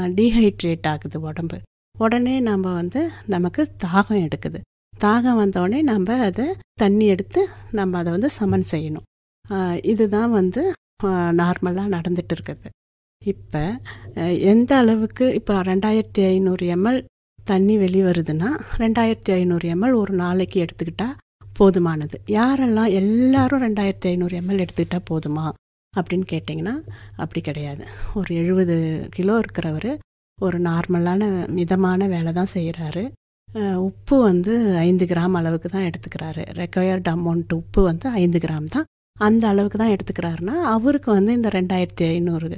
dehydrate ஆகுது உடம்பு உடனே நம்ம வந்து நமக்கு தாகம் எடுக்குது தாகம் வந்தோடனே நம்ம அதை தண்ணி எடுத்து நம்ம அதை வந்து சமன் செய்யணும் ஆஹ் இதுதான் வந்து நார்மலாக நடந்துட்டு இருக்குது இப்போ எந்த அளவுக்கு இப்போ ரெண்டாயிரத்தி ஐநூறு எம்எல் தண்ணி வெளி வருதுன்னா ரெண்டாயிரத்தி ஐநூறு எம்எல் ஒரு நாளைக்கு எடுத்துக்கிட்டா போதுமானது யாரெல்லாம் எல்லாரும் ரெண்டாயிரத்தி ஐநூறு எம்எல் எடுத்துக்கிட்டா போதுமா அப்படின்னு கேட்டிங்கன்னா அப்படி கிடையாது ஒரு எழுபது கிலோ இருக்கிறவர் ஒரு நார்மலான மிதமான வேலை தான் செய்கிறாரு உப்பு வந்து ஐந்து கிராம் அளவுக்கு தான் எடுத்துக்கிறாரு ரெக்வயர்ட் அமௌண்ட் உப்பு வந்து ஐந்து கிராம் தான் அந்த அளவுக்கு தான் எடுத்துக்கிறாருன்னா அவருக்கு வந்து இந்த ரெண்டாயிரத்தி ஐநூறு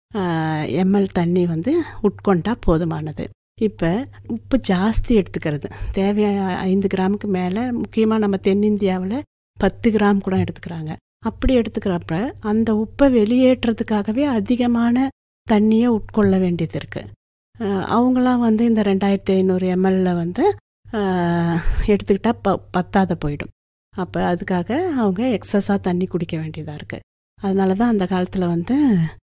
எம்எல் தண்ணி வந்து உட்கொண்டா போதுமானது இப்போ உப்பு ஜாஸ்தி எடுத்துக்கிறது தேவையான ஐந்து கிராமுக்கு மேலே முக்கியமாக நம்ம தென்னிந்தியாவில் பத்து கிராம் கூட எடுத்துக்கிறாங்க அப்படி எடுத்துக்கிறப்ப அந்த உப்பை வெளியேற்றுறதுக்காகவே அதிகமான தண்ணியை உட்கொள்ள வேண்டியது இருக்குது அவங்களாம் வந்து இந்த ரெண்டாயிரத்தி ஐநூறு எம்எல்ல வந்து எடுத்துக்கிட்டால் ப பத்தாத போயிடும் அப்போ அதுக்காக அவங்க எக்ஸஸாக தண்ணி குடிக்க வேண்டியதாக இருக்குது அதனால தான் அந்த காலத்தில் வந்து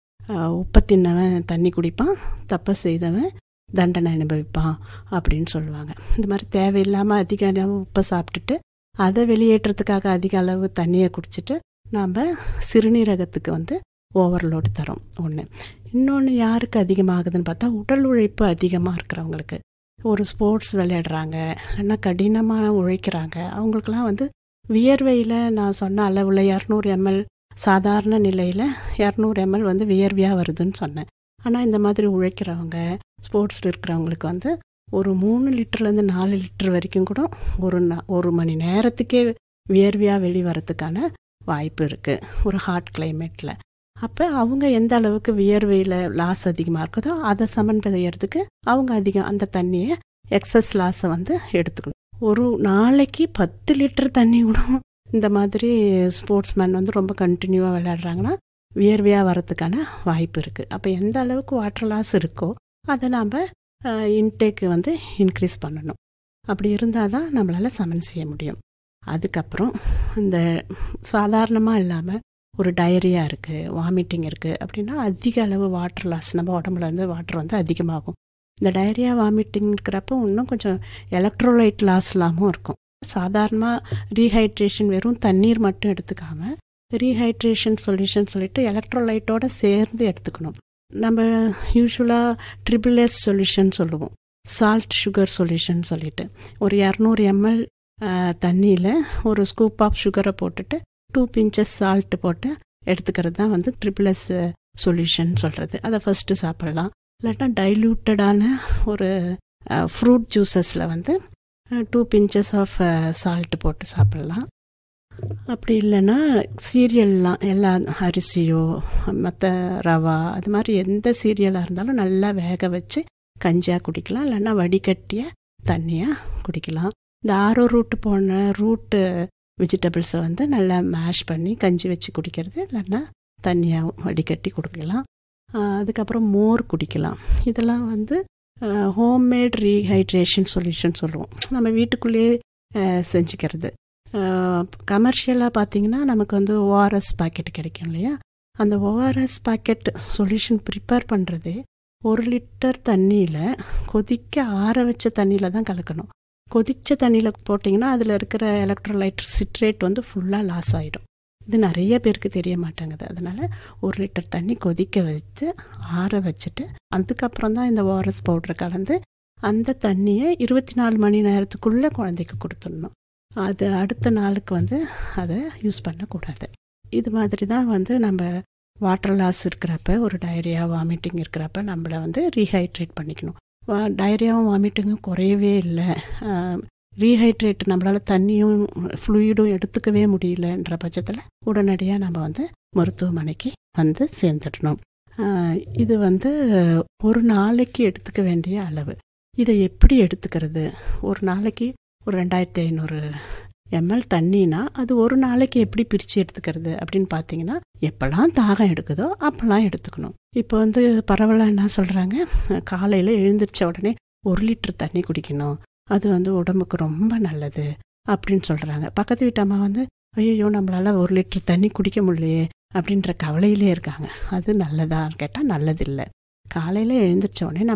உப்பை தின்னவன் தண்ணி குடிப்பான் தப்பை செய்தவன் தண்டனை அனுபவிப்பான் அப்படின்னு சொல்லுவாங்க இந்த மாதிரி தேவையில்லாமல் அதிக அளவு உப்பை சாப்பிட்டுட்டு அதை வெளியேற்றத்துக்காக அதிக அளவு தண்ணியை குடிச்சிட்டு நாம் சிறுநீரகத்துக்கு வந்து ஓவர்லோடு தரோம் ஒன்று இன்னொன்று யாருக்கு அதிகமாகுதுன்னு பார்த்தா உடல் உழைப்பு அதிகமாக இருக்கிறவங்களுக்கு ஒரு ஸ்போர்ட்ஸ் விளையாடுறாங்க இல்லைன்னா கடினமாக உழைக்கிறாங்க அவங்களுக்குலாம் வந்து வியர்வையில் நான் சொன்ன அளவில் இரநூறு எம்எல் சாதாரண நிலையில் இரநூறு எம்எல் வந்து வியர்வையாக வருதுன்னு சொன்னேன் ஆனால் இந்த மாதிரி உழைக்கிறவங்க ஸ்போர்ட்ஸில் இருக்கிறவங்களுக்கு வந்து ஒரு மூணு லிட்டர்லேருந்து நாலு லிட்டர் வரைக்கும் கூட ஒரு ஒரு மணி நேரத்துக்கே வியர்வையாக வெளிவரத்துக்கான வாய்ப்பு இருக்குது ஒரு ஹாட் கிளைமேட்டில் அப்போ அவங்க எந்த அளவுக்கு வியர்வையில் லாஸ் அதிகமாக இருக்குதோ அதை சமன் செய்யறதுக்கு அவங்க அதிகம் அந்த தண்ணியை எக்ஸஸ் லாஸை வந்து எடுத்துக்கணும் ஒரு நாளைக்கு பத்து லிட்டர் தண்ணி கூட இந்த மாதிரி ஸ்போர்ட்ஸ் மேன் வந்து ரொம்ப கண்டினியூவாக விளையாடுறாங்கன்னா வியர்வையாக வரத்துக்கான வாய்ப்பு இருக்குது அப்போ எந்த அளவுக்கு வாட்டர் லாஸ் இருக்கோ அதை நாம் இன்டேக்கு வந்து இன்க்ரீஸ் பண்ணணும் அப்படி இருந்தால் தான் நம்மளால் சமன் செய்ய முடியும் அதுக்கப்புறம் இந்த சாதாரணமாக இல்லாமல் ஒரு டயரியா இருக்குது வாமிட்டிங் இருக்குது அப்படின்னா அதிக அளவு வாட்டர் லாஸ் நம்ம உடம்புல வந்து வாட்டர் வந்து அதிகமாகும் இந்த டயரியா வாமிட்டிங் இருக்கிறப்ப இன்னும் கொஞ்சம் எலக்ட்ரோலைட் லாஸ் இல்லாமல் இருக்கும் சாதாரணமாக ரீஹைட்ரேஷன் வெறும் தண்ணீர் மட்டும் எடுத்துக்காமல் ரீஹைட்ரேஷன் சொல்யூஷன் சொல்லிட்டு எலக்ட்ரோலைட்டோடு சேர்ந்து எடுத்துக்கணும் நம்ம யூஸ்வலாக ட்ரிபிள் எஸ் சொல்யூஷன் சொல்லுவோம் சால்ட் சுகர் சொல்யூஷன் சொல்லிட்டு ஒரு இரநூறு எம்எல் தண்ணியில் ஒரு ஸ்கூப் ஆஃப் சுகரை போட்டுட்டு டூ பிஞ்சஸ் சால்ட்டு போட்டு எடுத்துக்கிறது தான் வந்து ட்ரிபிள் எஸ் சொல்யூஷன் சொல்கிறது அதை ஃபஸ்ட்டு சாப்பிட்லாம் இல்லாட்டா டைல்யூட்டடான ஒரு ஃப்ரூட் ஜூஸஸில் வந்து டூ பிஞ்சஸ் ஆஃப் சால்ட்டு போட்டு சாப்பிட்லாம் அப்படி இல்லைன்னா சீரியல்லாம் எல்லா அரிசியோ மற்ற ரவா அது மாதிரி எந்த சீரியலாக இருந்தாலும் நல்லா வேக வச்சு கஞ்சியாக குடிக்கலாம் இல்லைன்னா வடிகட்டிய தண்ணியாக குடிக்கலாம் இந்த ஆரோ ரூட்டு போன ரூட்டு வெஜிடபிள்ஸை வந்து நல்லா மேஷ் பண்ணி கஞ்சி வச்சு குடிக்கிறது இல்லைன்னா தண்ணியாக வடிகட்டி குடிக்கலாம் அதுக்கப்புறம் மோர் குடிக்கலாம் இதெல்லாம் வந்து ஹோம்மேட் ரீஹைட்ரேஷன் சொல்யூஷன் சொல்லுவோம் நம்ம வீட்டுக்குள்ளேயே செஞ்சுக்கிறது கமர்ஷியலாக பார்த்தீங்கன்னா நமக்கு வந்து ஓஆர்எஸ் பாக்கெட் கிடைக்கும் இல்லையா அந்த ஓஆர்எஸ் பாக்கெட் சொல்யூஷன் ப்ரிப்பேர் பண்ணுறதே ஒரு லிட்டர் தண்ணியில் கொதிக்க ஆற வச்ச தண்ணியில் தான் கலக்கணும் கொதித்த தண்ணியில் போட்டிங்கன்னா அதில் இருக்கிற எலக்ட்ரோலைட் சிட்ரேட் வந்து ஃபுல்லாக லாஸ் ஆகிடும் இது நிறைய பேருக்கு தெரிய மாட்டேங்குது அதனால் ஒரு லிட்டர் தண்ணி கொதிக்க வச்சு ஆற வச்சுட்டு அதுக்கப்புறம் தான் இந்த ஓஆர்எஸ் பவுடர் கலந்து அந்த தண்ணியை இருபத்தி நாலு மணி நேரத்துக்குள்ளே குழந்தைக்கு கொடுத்துடணும் அது அடுத்த நாளுக்கு வந்து அதை யூஸ் பண்ணக்கூடாது இது மாதிரி தான் வந்து நம்ம வாட்டர் லாஸ் இருக்கிறப்ப ஒரு டயரியா வாமிட்டிங் இருக்கிறப்ப நம்மளை வந்து ரீஹைட்ரேட் பண்ணிக்கணும் டயரியாவும் வாமிட்டிங்கும் குறையவே இல்லை ரீஹைட்ரேட் நம்மளால் தண்ணியும் ஃப்ளூயிடும் எடுத்துக்கவே முடியலன்ற பட்சத்தில் உடனடியாக நம்ம வந்து மருத்துவமனைக்கு வந்து சேர்ந்துடணும் இது வந்து ஒரு நாளைக்கு எடுத்துக்க வேண்டிய அளவு இதை எப்படி எடுத்துக்கிறது ஒரு நாளைக்கு ஒரு ரெண்டாயிரத்தி ஐநூறு எம்எல் தண்ணினா அது ஒரு நாளைக்கு எப்படி பிரித்து எடுத்துக்கிறது அப்படின்னு பார்த்தீங்கன்னா எப்போல்லாம் தாகம் எடுக்குதோ அப்போல்லாம் எடுத்துக்கணும் இப்போ வந்து பரவாயில்ல என்ன சொல்கிறாங்க காலையில் எழுந்திரிச்ச உடனே ஒரு லிட்டர் தண்ணி குடிக்கணும் அது வந்து உடம்புக்கு ரொம்ப நல்லது அப்படின்னு சொல்கிறாங்க பக்கத்து வீட்டு அம்மா வந்து ஐயோ நம்மளால் ஒரு லிட்டர் தண்ணி குடிக்க முடியலையே அப்படின்ற கவலையிலே இருக்காங்க அது நல்லதான்னு கேட்டால் நல்லதில்லை காலையில் எழுந்திரிச்ச உடனே